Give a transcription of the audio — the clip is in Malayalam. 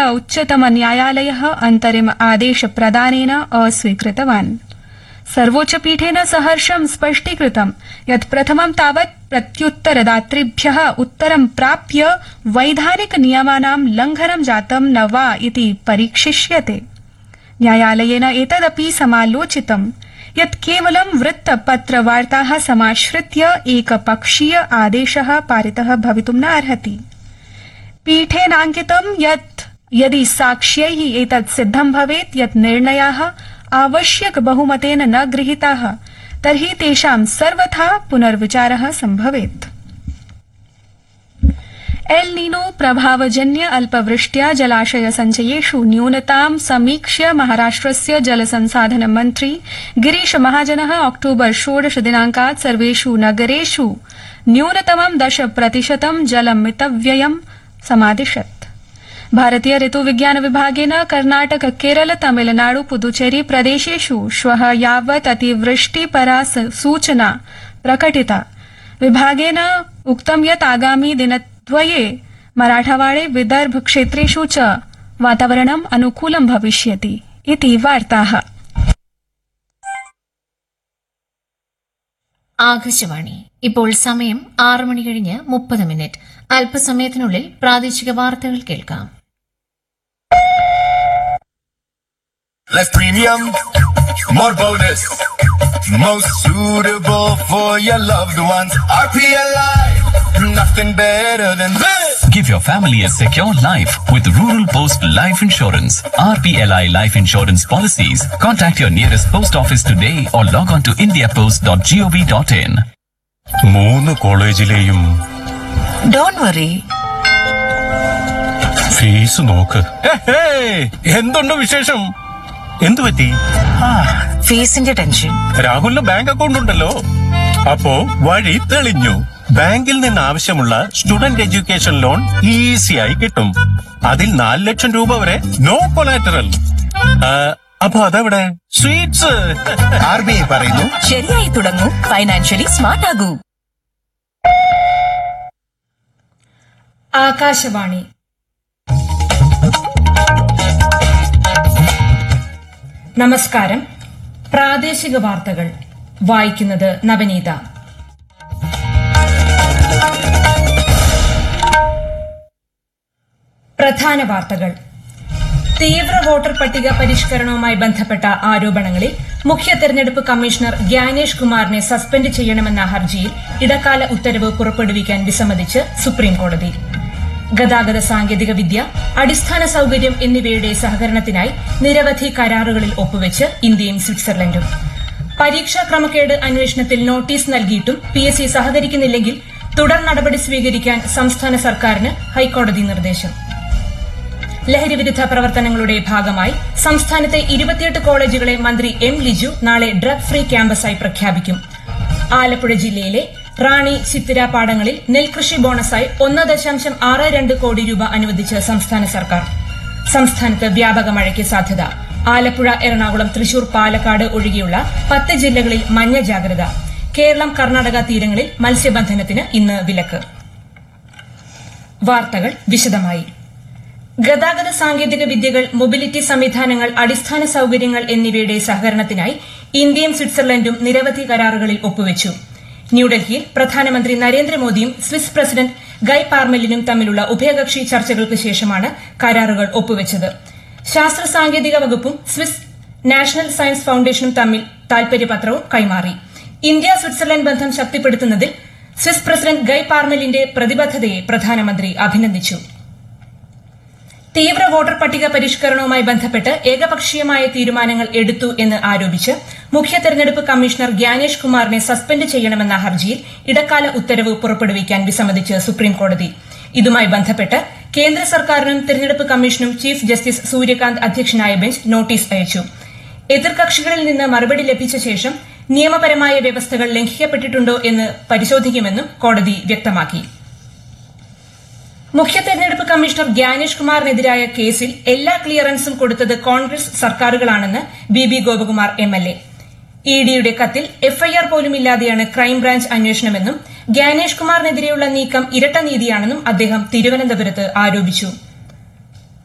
उच्चतमन्यायालय अन्तरिम आदेश प्रदानेन अस्वीकृतवान् सर्वोच्चपीठेन सहर्षं स्पष्टीकृतं यत् प्रथमं तावत् प्रत्युत्तरदातृभ्य उत्तरं प्राप्य वैधानिक नियमानां लङ्घनं जातं न वा इति परीक्षिष्यते न्यायालयेन एतदपि समालोचितं यत् केवलं वृत्तपत्रवार्ता समाश्रित्य एकपक्षीय आदेश पारित भवितुं न अर्हति पीठेनांकितं यत् यदि साक्ष्यै एतत् सिद्धं भवेत् यत् निर्णया आवश्यक बहुमतेन न गृहीता तर्हि तेषां सर्वथा पुनर्विचार सम्भवेत् एल नीनो प्रभावजन्य अल्पवृष्ट्या जलाशय सञ्चयेषु न्यूनतां समीक्ष्य महाराष्ट्रस्य जलसंसाधन मन्त्री गिरीश महाजन अक्टोबर षोडश दिनांकात् सर्वेषु नगरेषु न्यूनतमं दश प्रतिशतं जलमितव्ययम् समादिशत् भारतीय ऋतुविज्ञान विभागेन कर्नाटक केरल तमिलनाडु पुदुचेरी प्रदेशेषु श्व यावत् अतिवृष्टिपरा सूचना प्रकटिता विभागेन उक्तं यत् आगामि दिनद्वये मराठवाड़े विदर्भ क्षेत्रेषु च वातावरणम् अनुकूलं भविष्यति इति वार्ताः ആകാശവാണി ഇപ്പോൾ സമയം ആറ് മണി കഴിഞ്ഞ് മുപ്പത് മിനിറ്റ് അല്പസമയത്തിനുള്ളിൽ പ്രാദേശിക വാർത്തകൾ കേൾക്കാം Less premium, more bonus. Most suitable for your loved ones. RPLI, nothing better than this. Give your family a secure life with Rural Post Life Insurance. RPLI Life Insurance policies. Contact your nearest post office today or log on to indiapost.gov.in. മൂന്ന് കോളേജിലെയും ഡോണ്ട് വറി ഫീസ് നോക്ക് എന്തുണ്ട് വിശേഷം എന്തു പറ്റി ഫീസിന്റെ ടെൻഷൻ രാഹുലിന് ബാങ്ക് അക്കൗണ്ട് ഉണ്ടല്ലോ അപ്പോ വഴി തെളിഞ്ഞു ബാങ്കിൽ നിന്ന് ആവശ്യമുള്ള സ്റ്റുഡന്റ് എഡ്യൂക്കേഷൻ ലോൺ ഈസിയായി കിട്ടും അതിൽ നാല് ലക്ഷം രൂപ വരെ നോ കൊലാറ്ററൽ അപ്പൊ അതെവിടെ സ്വീറ്റ്സ് ആർ ബി ഐ പറയുന്നു ശരിയായി തുടങ്ങൂ ഫൈനാൻഷ്യലി സ്മാർട്ട് ആകൂ ആകാശവാണി നമസ്കാരം പ്രാദേശിക വാർത്തകൾ വായിക്കുന്നത് നവനീത പ്രധാന വാർത്തകൾ തീവ്ര വോട്ടർ പട്ടിക പരിഷ്കരണവുമായി ബന്ധപ്പെട്ട ആരോപണങ്ങളിൽ മുഖ്യ തെരഞ്ഞെടുപ്പ് കമ്മീഷണർ ഗ്യാനേഷ് കുമാറിനെ സസ്പെൻഡ് ചെയ്യണമെന്ന ഹർജിയിൽ ഇടക്കാല ഉത്തരവ് പുറപ്പെടുവിക്കാൻ വിസമ്മതിച്ച് സുപ്രീംകോടതി ഗതാഗത സാങ്കേതിക വിദ്യ അടിസ്ഥാന സൌകര്യം എന്നിവയുടെ സഹകരണത്തിനായി നിരവധി കരാറുകളിൽ ഒപ്പുവെച്ച് ഇന്ത്യയും സ്വിറ്റ്സർലൻഡും പരീക്ഷാ ക്രമക്കേട് അന്വേഷണത്തിൽ നോട്ടീസ് നൽകിയിട്ടും പി എസ് സി സഹകരിക്കുന്നില്ലെങ്കിൽ തുടർ നടപടി സ്വീകരിക്കാൻ സംസ്ഥാന സർക്കാരിന് ഹൈക്കോടതി നിർദ്ദേശം ലഹരിവിരുദ്ധ പ്രവർത്തനങ്ങളുടെ ഭാഗമായി സംസ്ഥാനത്തെ ഇരുപത്തിയെട്ട് കോളേജുകളെ മന്ത്രി എം ലിജു നാളെ ഡ്രഗ് ഫ്രീ ക്യാമ്പസായി പ്രഖ്യാപിക്കും ആലപ്പുഴ ജില്ലയിലെ റാണി ചിത്തിര പാടങ്ങളിൽ നെൽകൃഷി ബോണസായി ഒന്ന് ദശാംശം ആറ് രണ്ട് കോടി രൂപ അനുവദിച്ച് സംസ്ഥാന സർക്കാർ സംസ്ഥാനത്ത് വ്യാപക മഴയ്ക്ക് സാധ്യത ആലപ്പുഴ എറണാകുളം തൃശൂർ പാലക്കാട് ഒഴികെയുള്ള പത്ത് ജില്ലകളിൽ മഞ്ഞ ജാഗ്രത കേരളം കർണാടക തീരങ്ങളിൽ മത്സ്യബന്ധനത്തിന് ഇന്ന് വിലക്ക് വാർത്തകൾ വിശദമായി ഗതാഗത സാങ്കേതിക വിദ്യകൾ മൊബിലിറ്റി സംവിധാനങ്ങൾ അടിസ്ഥാന സൌകര്യങ്ങൾ എന്നിവയുടെ സഹകരണത്തിനായി ഇന്ത്യയും സ്വിറ്റ്സർലൻഡും നിരവധി കരാറുകളിൽ ഒപ്പുവച്ചു ന്യൂഡൽഹിയിൽ പ്രധാനമന്ത്രി നരേന്ദ്രമോദിയും സ്വിസ് പ്രസിഡന്റ് ഗൈ പാർമെലിനും തമ്മിലുള്ള ഉഭയകക്ഷി ചർച്ചകൾക്ക് ശേഷമാണ് കരാറുകൾ ഒപ്പുവച്ചത് ശാസ്ത്ര സാങ്കേതിക വകുപ്പും സ്വിസ് നാഷണൽ സയൻസ് ഫൌണ്ടേഷനും തമ്മിൽ താൽപര്യപത്രവും കൈമാറി ഇന്ത്യ സ്വിറ്റ്സർലൻഡ് ബന്ധം ശക്തിപ്പെടുത്തുന്നതിൽ സ്വിസ് പ്രസിഡന്റ് ഗൈ പാർമെലിന്റെ പ്രതിബദ്ധതയെ പ്രധാനമന്ത്രി അഭിനന്ദിച്ചു തീവ്ര വോട്ടർ പട്ടിക പരിഷ്കരണവുമായി ബന്ധപ്പെട്ട് ഏകപക്ഷീയമായ തീരുമാനങ്ങൾ എടുത്തു എന്ന് ആരോപിച്ച് മുഖ്യ തെരഞ്ഞെടുപ്പ് കമ്മീഷണർ ഗ്യാനേഷ് കുമാറിനെ സസ്പെൻഡ് ചെയ്യണമെന്ന ഹർജിയിൽ ഇടക്കാല ഉത്തരവ് പുറപ്പെടുവിക്കാൻ വിസമ്മതിച്ച് സുപ്രീംകോടതി ഇതുമായി ബന്ധപ്പെട്ട് കേന്ദ്ര സർക്കാരിനും തെരഞ്ഞെടുപ്പ് കമ്മീഷനും ചീഫ് ജസ്റ്റിസ് സൂര്യകാന്ത് അധ്യക്ഷനായ ബെഞ്ച് നോട്ടീസ് അയച്ചു എതിർകക്ഷികളിൽ നിന്ന് മറുപടി ലഭിച്ച ശേഷം നിയമപരമായ വ്യവസ്ഥകൾ ലംഘിക്കപ്പെട്ടിട്ടുണ്ടോ എന്ന് പരിശോധിക്കുമെന്നും കോടതി വ്യക്തമാക്കി മുഖ്യ തെരഞ്ഞെടുപ്പ് കമ്മീഷണർ ഗ്യാനേഷ് കുമാറിനെതിരായ കേസിൽ എല്ലാ ക്ലിയറൻസും കൊടുത്തത് കോൺഗ്രസ് സർക്കാരുകളാണെന്ന് B B Gopakumar M L A ഇഡിയുടെ കത്തിൽ എഫ്ഐആർ പോലുമില്ലാതെയാണ് ക്രൈംബ്രാഞ്ച് അന്വേഷണമെന്നും ഗ്യാനേഷ് കുമാറിനെതിരെയുള്ള നീക്കം ഇരട്ട നീതിയാണെന്നും അദ്ദേഹം തിരുവനന്തപുരത്ത് ആരോപിച്ചു